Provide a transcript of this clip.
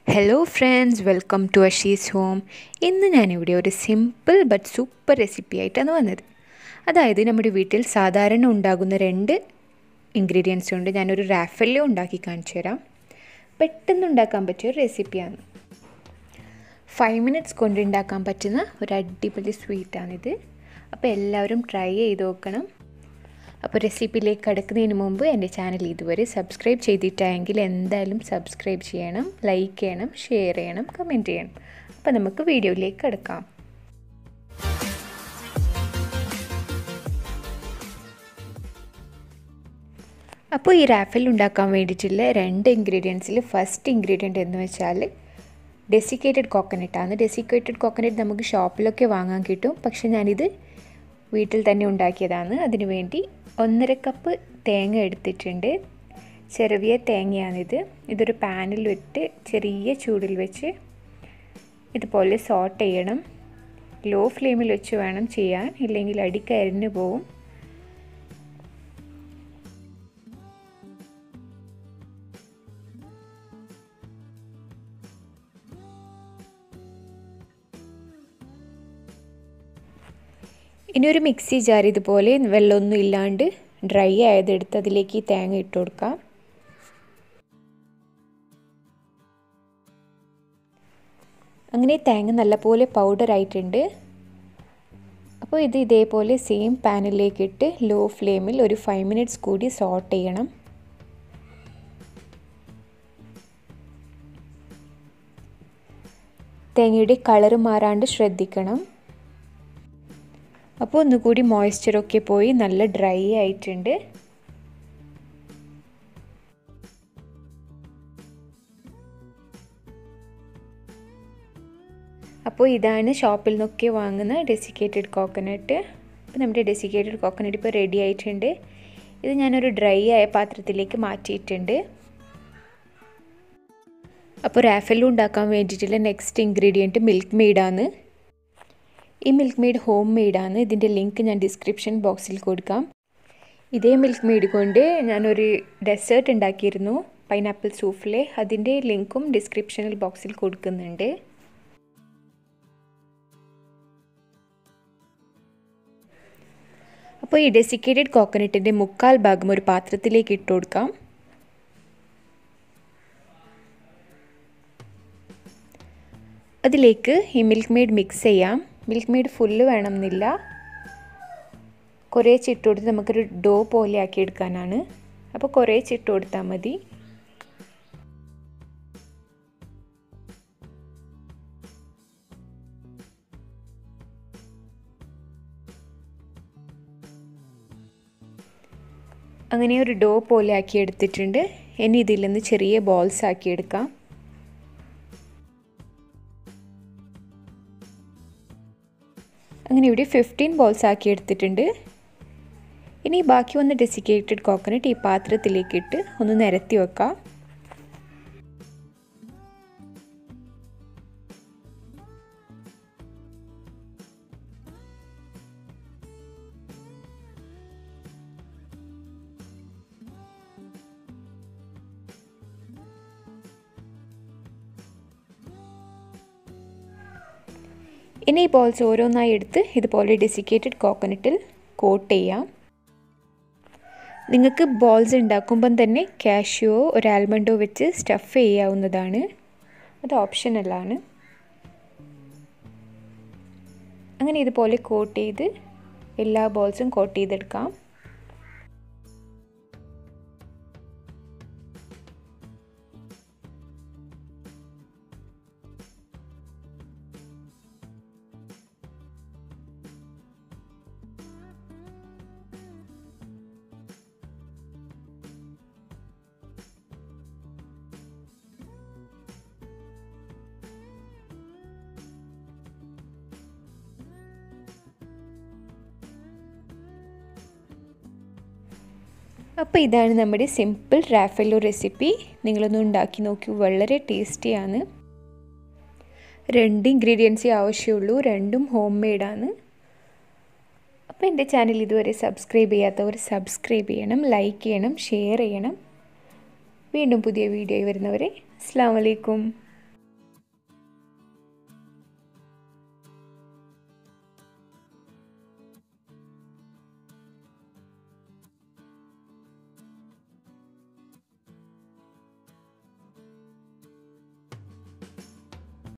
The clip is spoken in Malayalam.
hello friends welcome to Ashi's home ഇന്ന് ഞാനിവിടെ ഒരു സിമ്പിൾ ബട്ട് സൂപ്പർ റെസിപ്പി ആയിട്ടാണ് വന്നത് അതായത് നമ്മുടെ വീട്ടിൽ സാധാരണ ഉണ്ടാകുന്ന രണ്ട് ഇൻഗ്രീഡിയൻസ് കൊണ്ട് ഞാനൊരു റാഫല്ലോ ഉണ്ടാക്കി കാണിച്ചു തരാം പെട്ടെന്ന് ഉണ്ടാക്കാൻ പറ്റിയ ഒരു റെസിപ്പിയാണ് ഫൈവ് മിനിറ്റ്സ് കൊണ്ട് ഉണ്ടാക്കാൻ പറ്റുന്ന ഒരു അടിപൊളി സ്വീറ്റാണിത് അപ്പോൾ എല്ലാവരും ട്രൈ ചെയ്ത് നോക്കണം അപ്പോൾ റെസിപ്പിയിലേക്ക് കടക്കുന്നതിന് മുമ്പ് എൻ്റെ ചാനൽ ഇതുവരെ സബ്സ്ക്രൈബ് ചെയ്തിട്ടായെങ്കിൽ എന്തായാലും സബ്സ്ക്രൈബ് ചെയ്യണം ലൈക്ക് ചെയ്യണം ഷെയർ ചെയ്യണം കമൻറ്റ് ചെയ്യണം അപ്പോൾ നമുക്ക് വീഡിയോയിലേക്ക് കിടക്കാം അപ്പോൾ ഈ റാഫൽ ഉണ്ടാക്കാൻ വേണ്ടിയിട്ടുള്ള രണ്ട് ഇൻഗ്രീഡിയൻസിൽ ഫസ്റ്റ് ഇൻഗ്രീഡിയൻറ്റ് എന്ന് വെച്ചാൽ ഡെസിക്കേറ്റഡ് കോക്കനട്ടാണ് ഡെസിക്കേറ്റഡ് കോക്കനട്ട് നമുക്ക് ഷോപ്പിലൊക്കെ വാങ്ങാൻ കിട്ടും പക്ഷെ ഞാനിത് വീട്ടിൽ തന്നെ ഉണ്ടാക്കിയതാണ് അതിനുവേണ്ടി ഒന്നര കപ്പ് തേങ്ങ എടുത്തിട്ടുണ്ട് ചെറിയ തേങ്ങയാണിത് ഇതൊരു പാനിൽ ഇട്ട് ചെറിയ ചൂടിൽ വെച്ച് ഇതുപോലെ സോട്ട് ചെയ്യണം ലോ ഫ്ലെയിമിൽ വെച്ച് വേണം ചെയ്യാൻ ഇല്ലെങ്കിൽ അടിക്കരിഞ്ഞു പോവും ഇനി ഒരു മിക്സി ജാർ ഇതുപോലെ വെള്ളമൊന്നും ഇല്ലാണ്ട് ഡ്രൈ ആയതെടുത്ത് അതിലേക്ക് തേങ്ങ ഇട്ട് കൊടുക്കാം അങ്ങനെ തേങ്ങ നല്ലപോലെ പൗഡർ ആയിട്ടുണ്ട് അപ്പോൾ ഇത് ഇതേപോലെ സെയിം പാനിലേക്ക് ഇട്ട് ലോ ഫ്ലെയിമിൽ ഒരു ഫൈവ് മിനിറ്റ്സ് കൂടി സോട്ട് ചെയ്യണം തേങ്ങയുടെ കളറ് മാറാണ്ട് ശ്രദ്ധിക്കണം അപ്പോൾ ഒന്നുകൂടി മോയ്സ്ചറൊക്കെ പോയി നല്ല ഡ്രൈ ആയിട്ടുണ്ട് അപ്പോൾ ഇതാണ് ഷോപ്പിൽ നിന്നൊക്കെ വാങ്ങുന്ന ഡെസിക്കേറ്റഡ് കോക്കനട്ട് അപ്പോൾ നമ്മുടെ ഡെസിക്കേറ്റഡ് കോക്കനട്ട് ഇപ്പോൾ റെഡി ആയിട്ടുണ്ട് ഇത് ഞാനൊരു ഡ്രൈ ആയ പാത്രത്തിലേക്ക് മാറ്റിയിട്ടുണ്ട് അപ്പോൾ റാഫലും ഉണ്ടാക്കാൻ വേണ്ടിയിട്ടുള്ള നെക്സ്റ്റ് ഇൻഗ്രീഡിയൻറ്റ് മിൽക്ക് മെയ്ഡാണ് ഈ മിൽക്ക് മെയ്ഡ് ഹോം മെയ്ഡാണ് ഇതിൻ്റെ ലിങ്ക് ഞാൻ ഡിസ്ക്രിപ്ഷൻ ബോക്സിൽ കൊടുക്കാം ഇതേ മിൽക്ക് മെയ്ഡ് കൊണ്ട് ഞാനൊരു ഡെസേർട്ട് ഉണ്ടാക്കിയിരുന്നു പൈനാപ്പിൾ സൂഫിലെ അതിൻ്റെ ലിങ്കും ഡിസ്ക്രിപ്ഷനിൽ ബോക്സിൽ കൊടുക്കുന്നുണ്ട് അപ്പോൾ ഈ ഡെസിക്കേറ്റഡ് കോക്കനട്ടിൻ്റെ മുക്കാൽ ഭാഗം ഒരു പാത്രത്തിലേക്ക് ഇട്ട് കൊടുക്കാം അതിലേക്ക് ഈ മിൽക്ക് മെയ്ഡ് മിക്സ് ചെയ്യാം മിൽക്ക് മെയ്ഡ് ഫുള്ള് വേണമെന്നില്ല കുറേ ചിട്ട് കൊടുത്ത് നമുക്കൊരു ഡോ പോലെ ആക്കി എടുക്കാനാണ് അപ്പോൾ കുറേ ചിട്ട് കൊടുത്താൽ മതി അങ്ങനെ ഒരു ഡോ പോലെ ആക്കി എടുത്തിട്ടുണ്ട് ഇനി ഇതിൽ നിന്ന് ചെറിയ ബോൾസ് ആക്കി എടുക്കാം അങ്ങനെ ഇവിടെ ഫിഫ്റ്റീൻ ബോൾസ് ആക്കി എടുത്തിട്ടുണ്ട് ഇനി ബാക്കി വന്ന ഡെസിക്കേറ്റഡ് കോക്കനട്ട് ഈ പാത്രത്തിലേക്ക് ഇട്ട് ഒന്ന് നിരത്തി വെക്കാം ഇനി ഈ ബോൾസ് ഓരോന്നായി എടുത്ത് ഇതുപോലെ ഡെസിക്കേറ്റഡ് കോക്കനട്ടിൽ കോട്ട് ചെയ്യാം നിങ്ങൾക്ക് ബോൾസ് ഉണ്ടാക്കുമ്പം തന്നെ കാഷ്യോ ഒരു ആൽമണ്ടോ വെച്ച് സ്റ്റഫ് ചെയ്യാവുന്നതാണ് അത് ഓപ്ഷനലാണ് അങ്ങനെ ഇതുപോലെ കോട്ട് ചെയ്ത് എല്ലാ ബോൾസും കോട്ട് ചെയ്തെടുക്കാം അപ്പോൾ ഇതാണ് നമ്മുടെ സിമ്പിൾ റാഫലോ റെസിപ്പി നിങ്ങളൊന്ന് ഉണ്ടാക്കി നോക്കൂ വളരെ ടേസ്റ്റിയാണ് രണ്ട് ഇൻഗ്രീഡിയൻസേ ആവശ്യമുള്ളൂ രണ്ടും ഹോം മെയ്ഡാണ് അപ്പോൾ എൻ്റെ ചാനൽ ഇതുവരെ സബ്സ്ക്രൈബ് ചെയ്യാത്തവർ സബ്സ്ക്രൈബ് ചെയ്യണം ലൈക്ക് ചെയ്യണം ഷെയർ ചെയ്യണം വീണ്ടും പുതിയ വീഡിയോ വരുന്നവരെ അസ്സാം വലൈക്കും